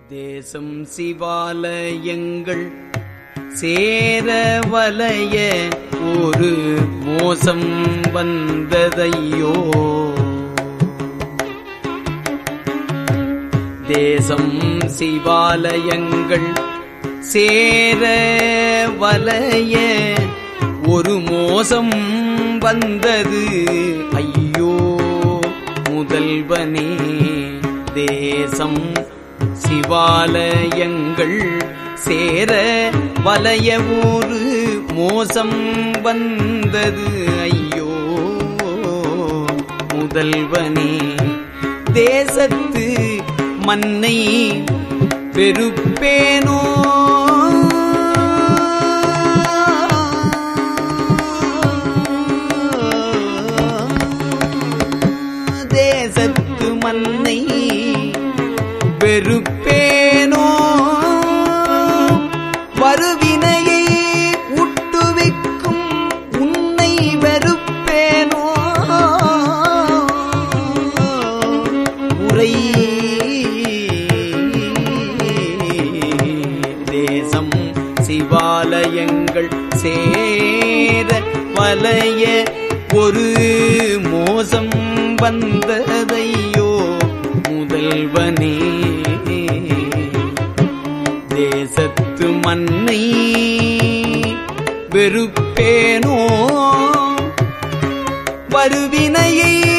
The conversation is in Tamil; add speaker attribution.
Speaker 1: தேசம் சிவாலயங்கள் சேர வலைய ஒரு மோசம் வந்ததையோ தேசம் சிவாலயங்கள் சேர வலைய ஒரு மோசம் வந்தது ஐயோ முதல்வனே தேசம் சிவாலயங்கள் சேர வலைய ஒரு மோசம் வந்தது ஐயோ முதல்வனே தேசத்து மன்னை பெருப்பேனோ தேசத்து மன்னை வெறுப்பேனோ வருவினையை உட்டுவிக்கும் உன்னை வெறுப்பேனோ உரை தேசம் சிவாலயங்கள் சேர வலைய ஒரு மோசம் வந்ததையோ முதல்வனே தேசத்து மண்ணை வெறுப்பேனோ வருவினையை